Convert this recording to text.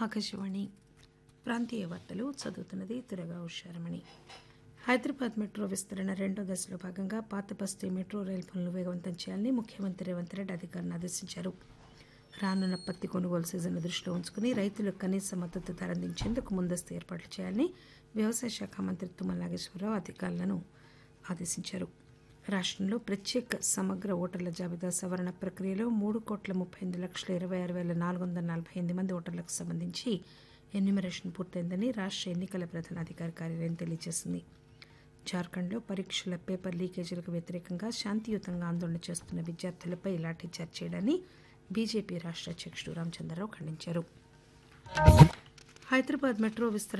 ఆకాశవాణి ప్రాంతీయ వార్తలు చదువుతున్నది తురగా ఉషారమణి హైదరాబాద్ మెట్రో విస్తరణ రెండో దశలో భాగంగా పాత బస్తీ మెట్రో రైలు పనులు వేగవంతం చేయాలని ముఖ్యమంత్రి రేవంత్ రెడ్డి అధికారులను ఆదేశించారు రానున్న పత్తి కొనుగోలు సీజన్ను దృష్టిలో ఉంచుకుని రైతులకు కనీస మద్దతు ధర అందించేందుకు ముందస్తు ఏర్పాట్లు చేయాలని వ్యవసాయ శాఖ మంత్రి తుమ్మల నాగేశ్వరరావు అధికారులను ఆదేశించారు రాష్టంలో ప్రత్యేక సమగ్ర ఓటర్ల జాబితా సవరణ ప్రక్రియలో మూడు కోట్ల ముప్పై ఎనిమిది లక్షల ఇరవై ఆరు వేల నాలుగు వందల నలభై ఎనిమిది మంది ఓటర్లకు సంబంధించి ఎన్యూమరేషన్ పూర్తయిందని రాష్ట్ర ఎన్నికల ప్రధాన అధికారి కార్యాలయం తెలియజేసింది జార్ఖండ్లో పరీక్షల పేపర్ లీకేజీలకు వ్యతిరేకంగా శాంతియుతంగా ఆందోళన చేస్తున్న విద్యార్థులపై లాఠీచార్జ్ చేయడాన్ని బీజేపీ రాష్ట్ర అధ్యక్షుడు రామచంద్రరావు ఖండించారు హైదరాబాద్ మెట్రో విస్తరణ